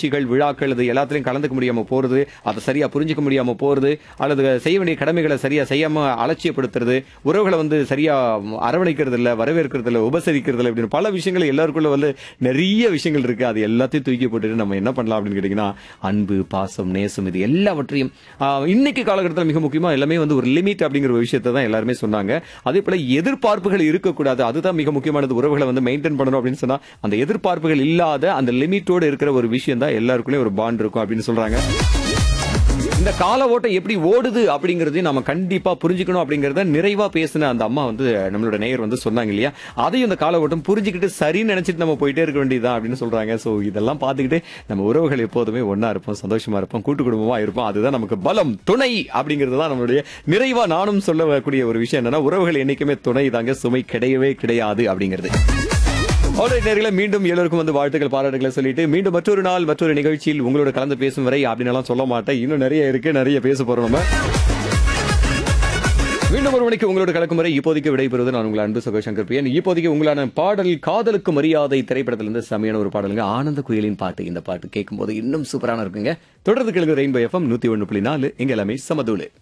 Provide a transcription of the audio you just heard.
நிகழ்ச்சிகள் விழாக்கள் இது எல்லாத்துலயும் கலந்துக்க முடியாம போறது அதை சரியா புரிஞ்சுக்க முடியாம போறது அல்லது செய்ய வேண்டிய கடமைகளை சரியா செய்யாம அலட்சியப்படுத்துறது உறவுகளை வந்து சரியா அரவணைக்கிறது இல்ல வரவேற்கிறது இல்ல உபசரிக்கிறது இல்ல இப்படின்னு பல விஷயங்கள் எல்லாருக்குள்ள வந்து நிறைய விஷயங்கள் இருக்கு அது எல்லாத்தையும் தூக்கி போட்டுட்டு நம்ம என்ன பண்ணலாம் அப்படின்னு கேட்டீங்கன்னா அன்பு பாசம் நேசம் இது எல்லாவற்றையும் ஆஹ், இன்னைக்கு காலகட்டத்தில் மிக முக்கியமா எல்லாமே வந்து ஒரு லிமிட் அப்படிங்கிற ஒரு விஷயத்தை தான் எல்லாருமே சொன்னாங்க அதே போல எதிர்பார்ப்புகள் இருக்கக்கூடாது அதுதான் மிக முக்கியமானது உறவுகளை வந்து மெயின்டைன் பண்ணணும் அப்படின்னு சொன்னா அந்த எதிர்பார்ப்புகள் இல்லாத அந்த லிமிட்டோட இருக்கிற ஒரு விஷயம் தான் எல்லாருக்குள்ளேயும் ஒரு பாண்ட் இருக்கும் அப்படின்னு சொல்றாங்க இந்த கால ஓட்டம் எப்படி ஓடுது அப்படிங்கறதையும் நம்ம கண்டிப்பா புரிஞ்சுக்கணும் அப்படிங்கறத நிறைவா பேசின அந்த அம்மா வந்து நம்மளோட நேயர் வந்து சொன்னாங்க இல்லையா அதையும் இந்த கால ஓட்டம் புரிஞ்சுக்கிட்டு சரின்னு நினைச்சிட்டு நம்ம போயிட்டே இருக்க வேண்டியதுதான் அப்படின்னு சொல்றாங்க சோ இதெல்லாம் பார்த்துக்கிட்டு நம்ம உறவுகள் எப்போதுமே ஒண்ணா இருப்போம் சந்தோஷமா இருப்போம் கூட்டு குடும்பமா இருப்போம் அதுதான் நமக்கு பலம் துணை அப்படிங்கிறது தான் நம்மளுடைய நிறைவா நானும் சொல்லக்கூடிய ஒரு விஷயம் என்னன்னா உறவுகள் என்னைக்குமே துணை தாங்க சுமை கிடையவே கிடையாது அப்படிங்கிறது ஆல்ரைட் நேர்களை மீண்டும் எல்லோருக்கும் வந்து வாழ்த்துக்கள் பாராட்டுகளை சொல்லிட்டு மீண்டும் மற்றொரு நாள் மற்றொரு நிகழ்ச்சியில் உங்களோட கலந்து பேசும் வரை அப்படின்னு எல்லாம் சொல்ல மாட்டேன் இன்னும் நிறைய இருக்கு நிறைய பேச போறோம் நம்ம மீண்டும் ஒரு மணிக்கு உங்களோட கலக்கும் வரை இப்போதைக்கு விடைபெறுவது நான் உங்கள் அன்பு சகோ சங்கர் பிரியன் இப்போதைக்கு உங்களான பாடல் காதலுக்கு மரியாதை திரைப்படத்திலிருந்து செமையான ஒரு பாடலுங்க ஆனந்த குயிலின் பாட்டு இந்த பாட்டு கேட்கும் போது இன்னும் சூப்பரான இருக்குங்க தொடர்ந்து கேளுங்க ரெயின்போ எஃப்எம் நூத்தி ஒன்று புள்ளி நாலு எங்க எல்லாமே சமதூளு